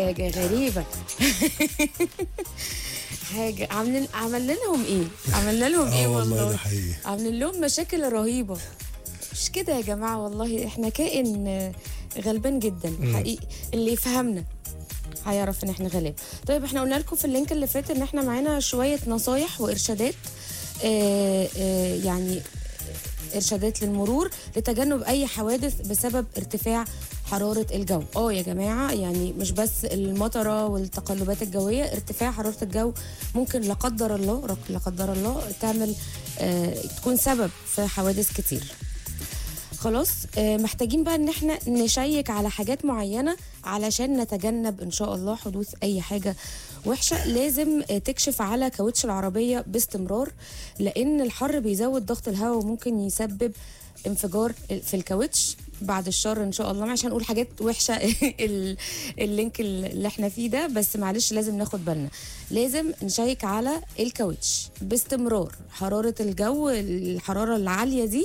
حاجة غريبة حاجة عاملين عملنا لهم ايه؟ عملنا لهم ايه اه والله ده والله؟ حقيقي عاملين لهم مشاكل رهيبة مش كده يا جماعة والله احنا كائن آه، غلبان جدا حقيقي اللي يفهمنا هيعرف ان احنا غلاب طيب احنا قلنا لكم في اللينك اللي فات ان احنا معانا شوية نصايح وارشادات آه آه يعني ارشادات للمرور لتجنب اي حوادث بسبب ارتفاع حرارة الجو اه يا جماعة يعني مش بس المطرة والتقلبات الجوية ارتفاع حرارة الجو ممكن لا قدر الله رك- لا قدر الله تعمل آه تكون سبب في حوادث كتير خلاص آه، محتاجين بقى ان احنا نشيك على حاجات معينه علشان نتجنب ان شاء الله حدوث اي حاجه وحشه لازم آه، تكشف على كاوتش العربيه باستمرار لان الحر بيزود ضغط الهواء وممكن يسبب انفجار في الكاوتش بعد الشر ان شاء الله مش هنقول حاجات وحشه ال- اللينك اللي احنا فيه ده بس معلش لازم ناخد بالنا لازم نشيك على الكاوتش باستمرار حراره الجو الحراره العاليه دي